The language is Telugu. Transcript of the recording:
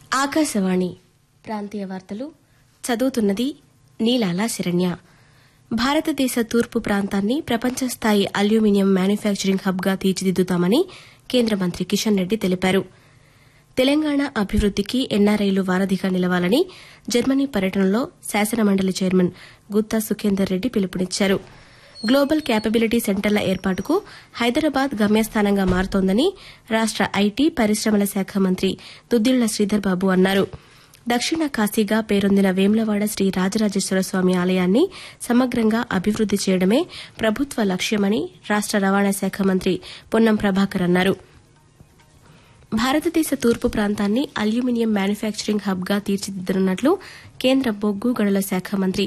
ఆకాశవాణి ప్రాంతీయ వార్తలు చదువుతున్నది నీలాల శరణ్య భారతదేశ తూర్పు ప్రాంతాన్ని ప్రపంచ స్థాయి అల్యూమినియం మ్యానుఫ్యాక్చరింగ్ హబ్గా తీర్చిదిద్దుతామని కేంద్ర మంత్రి కిషన్ రెడ్డి తెలిపారు తెలంగాణ అభివృద్దికి ఎన్ఆర్ఐలు వారధిగా నిలవాలని జర్మనీ పర్యటనలో శాసనమండలి చైర్మన్ గుత్తా సుఖేందర్ రెడ్డి పిలుపునిచ్చారు గ్లోబల్ క్యాపబిలిటీ సెంటర్ల ఏర్పాటుకు హైదరాబాద్ గమ్యస్థానంగా మారుతోందని రాష్ట ఐటీ పరిశ్రమల శాఖ మంత్రి దుద్దిళ్ల శ్రీధర్ బాబు అన్నారు దక్షిణ కాశీగా పేరొందిన వేములవాడ శ్రీ రాజరాజేశ్వర స్వామి ఆలయాన్ని సమగ్రంగా అభివృద్ది చేయడమే ప్రభుత్వ లక్ష్యమని రాష్ట రవాణా శాఖ మంత్రి పొన్నం ప్రభాకర్ అన్నారు భారతదేశ తూర్పు ప్రాంతాన్ని అల్యూమినియం మ్యానుఫ్యాక్చరింగ్ హబ్గా తీర్చిదిద్దనున్నట్లు కేంద్ర బొగ్గు గనుల శాఖ మంత్రి